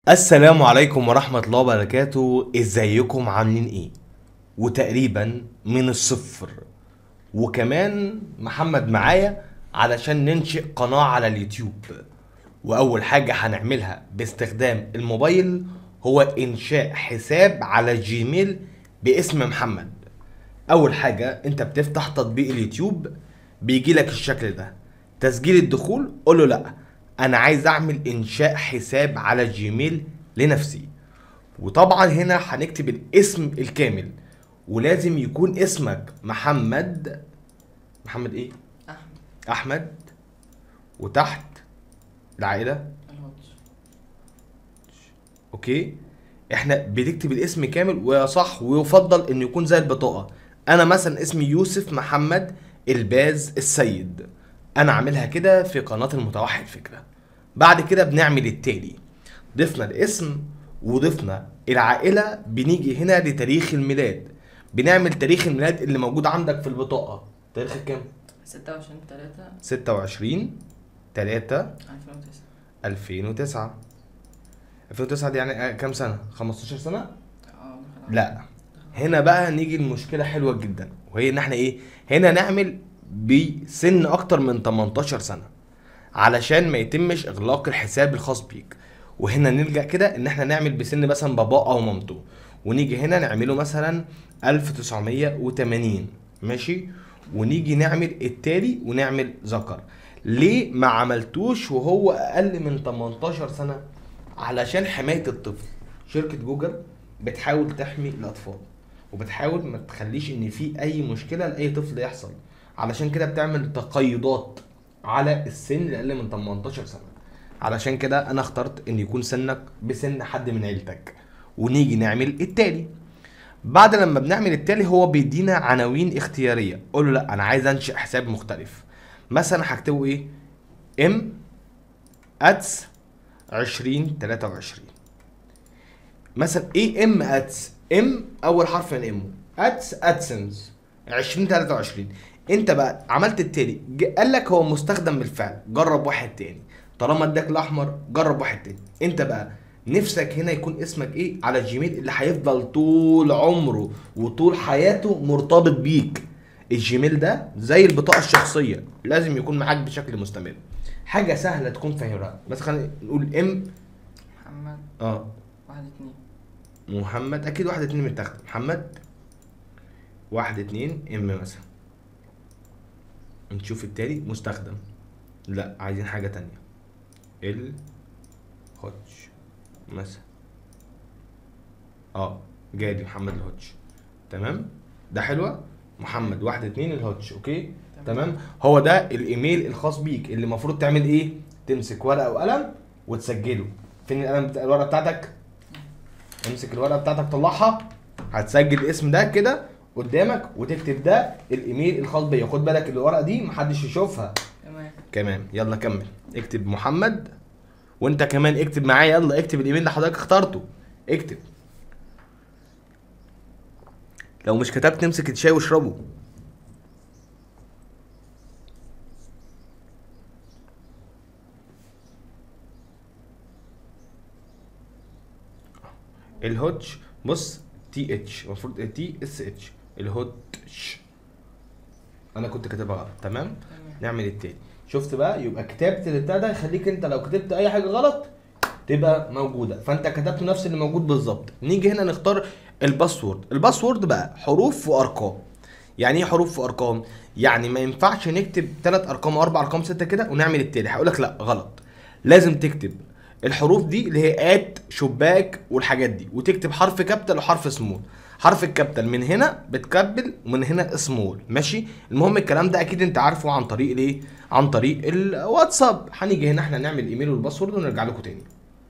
السلام عليكم ورحمة الله وبركاته ازيكم عاملين ايه وتقريبا من الصفر وكمان محمد معايا علشان ننشئ قناة على اليوتيوب واول حاجة هنعملها باستخدام الموبايل هو انشاء حساب على جيميل باسم محمد اول حاجة انت بتفتح تطبيق اليوتيوب بيجي لك الشكل ده تسجيل الدخول قول له لا انا عايز اعمل انشاء حساب على جيميل لنفسي وطبعا هنا هنكتب الاسم الكامل ولازم يكون اسمك محمد محمد ايه احمد احمد وتحت العائله الهوتش اوكي احنا بنكتب الاسم كامل ويصح ويفضل انه يكون زي البطاقه انا مثلا اسمي يوسف محمد الباز السيد انا عاملها كده في قناه المتوحد فكره بعد كده بنعمل التالي ضفنا الاسم وضفنا العائله بنيجي هنا لتاريخ الميلاد بنعمل تاريخ الميلاد اللي موجود عندك في البطاقه تاريخ كام 26 3 26 3 2009 2009 2009 دي يعني كام سنه 15 سنه اه دخل لا هنا بقى نيجي المشكله حلوه جدا وهي ان احنا ايه هنا نعمل بسن اكتر من 18 سنه علشان ما يتمش اغلاق الحساب الخاص بيك وهنا نلجا كده ان احنا نعمل بسن مثلا باباه او مامته ونيجي هنا نعمله مثلا 1980 ماشي ونيجي نعمل التالي ونعمل ذكر ليه ما عملتوش وهو اقل من 18 سنه علشان حمايه الطفل شركه جوجل بتحاول تحمي الاطفال وبتحاول ما تخليش ان في اي مشكله لاي طفل يحصل علشان كده بتعمل تقيدات على السن اللي اقل من 18 سنه علشان كده انا اخترت ان يكون سنك بسن حد من عيلتك ونيجي نعمل التالي بعد لما بنعمل التالي هو بيدينا عناوين اختياريه قول له لا انا عايز انشئ حساب مختلف مثلا هكتبه ايه ام اتس 2023 مثلا ايه ام اتس ام اول حرف من امه اتس ادسنس 2023 انت بقى عملت التالي ج- قال لك هو مستخدم بالفعل جرب واحد تاني طالما اداك الاحمر جرب واحد تاني انت بقى نفسك هنا يكون اسمك ايه على الجيميل اللي هيفضل طول عمره وطول حياته مرتبط بيك الجيميل ده زي البطاقه الشخصيه لازم يكون معاك بشكل مستمر حاجه سهله تكون فاهمها بس خلينا نقول ام محمد اه 1 2 محمد اكيد واحد اتنين متاخد محمد واحد اتنين ام مثلا نشوف التالي مستخدم لا عايزين حاجة تانية ال هوتش مثلا اه جالي محمد الهوتش تمام ده حلوة محمد واحد اتنين الهوتش اوكي تمام هو ده الايميل الخاص بيك اللي المفروض تعمل ايه تمسك ورقة وقلم وتسجله فين القلم بتاع الورقة بتاعتك امسك الورقه بتاعتك طلعها هتسجل الاسم ده كده قدامك وتكتب ده الايميل الخاص بيا خد بالك الورقه دي محدش يشوفها تمام كمان يلا كمل اكتب محمد وانت كمان اكتب معايا يلا اكتب الايميل اللي حضرتك اخترته اكتب لو مش كتبت امسك الشاي واشربه الهوتش بص تي اتش المفروض تي اس اتش الهوتش انا كنت كاتبها غلط تمام تمام نعمل التاني شفت بقى يبقى كتابة البتاع ده يخليك انت لو كتبت اي حاجه غلط تبقى موجوده فانت كتبت نفس اللي موجود بالظبط نيجي هنا نختار الباسورد الباسورد بقى حروف وارقام يعني ايه حروف وارقام يعني ما ينفعش نكتب ثلاث ارقام او اربع ارقام سته كده ونعمل التالي هقول لك لا غلط لازم تكتب الحروف دي اللي هي ات شباك والحاجات دي وتكتب حرف كابيتال وحرف سمول حرف الكابيتال من هنا بتكبل ومن هنا سمول ماشي المهم الكلام ده اكيد انت عارفه عن طريق الايه عن طريق الواتساب هنيجي هنا احنا نعمل ايميل والباسورد ونرجع لكم تاني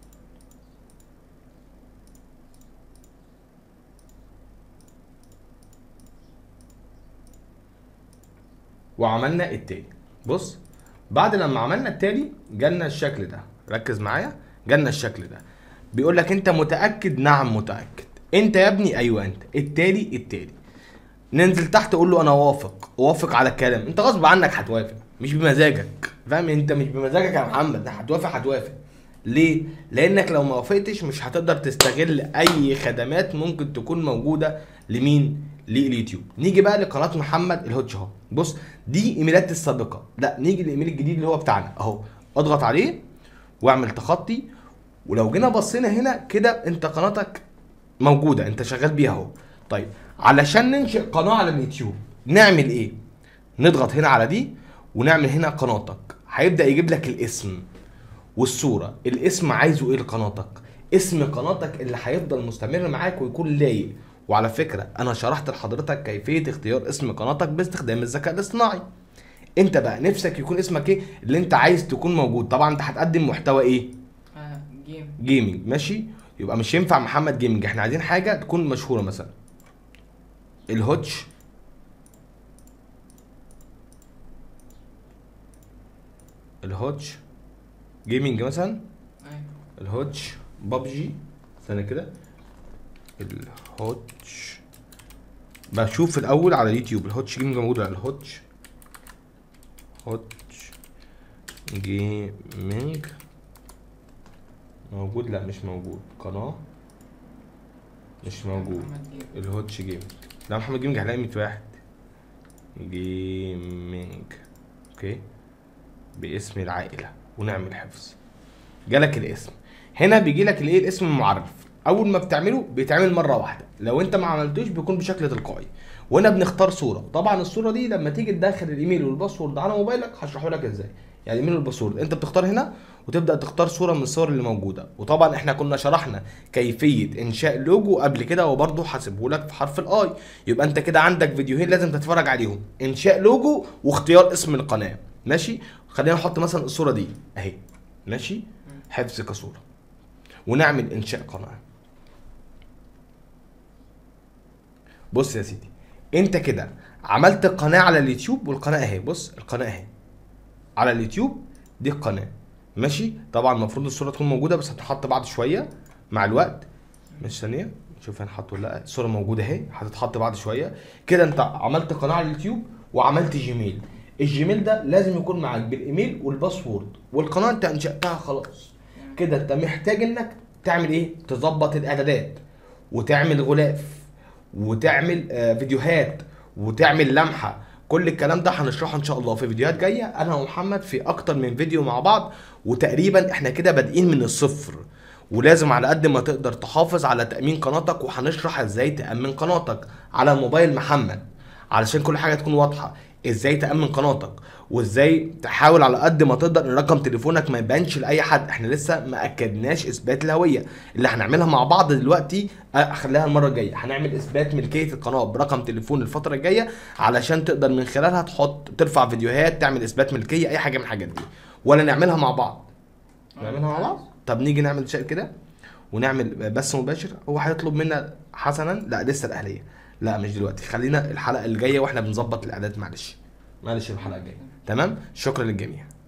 وعملنا التالي بص بعد لما عملنا التالي جالنا الشكل ده ركز معايا جالنا الشكل ده بيقول لك انت متاكد نعم متاكد انت يا ابني ايوه انت التالي التالي ننزل تحت قول له انا وافق وافق على الكلام انت غصب عنك هتوافق مش بمزاجك فاهم انت مش بمزاجك يا محمد هتوافق هتوافق ليه لانك لو ما وافقتش مش هتقدر تستغل اي خدمات ممكن تكون موجوده لمين لليوتيوب نيجي بقى لقناه محمد الهوتش اهو بص دي ايميلات السابقه لا نيجي للايميل الجديد اللي هو بتاعنا اهو اضغط عليه واعمل تخطي ولو جينا بصينا هنا كده انت قناتك موجوده انت شغال بيها اهو طيب علشان ننشئ قناه على اليوتيوب نعمل ايه نضغط هنا على دي ونعمل هنا قناتك هيبدا يجيب لك الاسم والصوره الاسم عايزه ايه لقناتك اسم قناتك اللي هيفضل مستمر معاك ويكون لايق وعلى فكره انا شرحت لحضرتك كيفيه اختيار اسم قناتك باستخدام الذكاء الاصطناعي انت بقى نفسك يكون اسمك ايه اللي انت عايز تكون موجود طبعا انت هتقدم محتوى ايه آه جيم جيمنج ماشي يبقى مش ينفع محمد جيمنج احنا عايزين حاجه تكون مشهوره مثلا الهوتش الهوتش جيمنج مثلا ايوه الهوتش بابجي استنى كده الهوتش بشوف الاول على اليوتيوب الهوتش جيمنج موجود على الهوتش هوتش جيمنج موجود لا مش موجود قناه مش موجود محمد جيم الهوتش جيمنج لا محمد جيمنج هلاقي 100 واحد جيمنج اوكي باسم العائله ونعمل حفظ جالك الاسم هنا بيجي لك الايه الاسم المعرف اول ما بتعمله بيتعمل مره واحده لو انت ما عملتوش بيكون بشكل تلقائي وهنا بنختار صوره طبعا الصوره دي لما تيجي تدخل الايميل والباسورد على موبايلك هشرحه لك ازاي يعني الايميل والباسورد انت بتختار هنا وتبدا تختار صوره من الصور اللي موجوده وطبعا احنا كنا شرحنا كيفيه انشاء لوجو قبل كده وبرضه حاسبه لك في حرف الاي يبقى انت كده عندك فيديوهين لازم تتفرج عليهم انشاء لوجو واختيار اسم القناه ماشي خلينا نحط مثلا الصوره دي اهي ماشي حفظ كصوره ونعمل انشاء قناه بص يا سيدي انت كده عملت قناه على اليوتيوب والقناه اهي بص القناه اهي على اليوتيوب دي القناه ماشي طبعا المفروض الصوره تكون موجوده بس هتتحط بعد شويه مع الوقت مش ثانيه نشوف هنحط ولا لا الصوره موجوده اهي هتتحط بعد شويه كده انت عملت قناه على اليوتيوب وعملت جيميل الجيميل ده لازم يكون معاك بالايميل والباسورد والقناه انت انشاتها خلاص كده انت محتاج انك تعمل ايه تظبط الاعدادات وتعمل غلاف وتعمل آه، فيديوهات وتعمل لمحه كل الكلام ده هنشرحه ان شاء الله في فيديوهات جايه انا ومحمد في اكتر من فيديو مع بعض وتقريبا احنا كده بادئين من الصفر ولازم على قد ما تقدر تحافظ على تامين قناتك وهنشرح ازاي تامن قناتك على موبايل محمد علشان كل حاجه تكون واضحه ازاي تامن قناتك وازاي تحاول على قد ما تقدر ان رقم تليفونك ما يبانش لاي حد احنا لسه ما اكدناش اثبات الهويه اللي هنعملها مع بعض دلوقتي اخليها المره الجايه هنعمل اثبات ملكيه القناه برقم تليفون الفتره الجايه علشان تقدر من خلالها تحط ترفع فيديوهات تعمل اثبات ملكيه اي حاجه من الحاجات دي ولا نعملها مع بعض نعملها مع بعض طب نيجي نعمل شيء كده ونعمل بث مباشر هو هيطلب منا حسنا لا لسه الاهليه لا مش دلوقتي خلينا الحلقه الجايه واحنا بنظبط الاعداد معلش معلش الحلقه الجايه تمام شكرا للجميع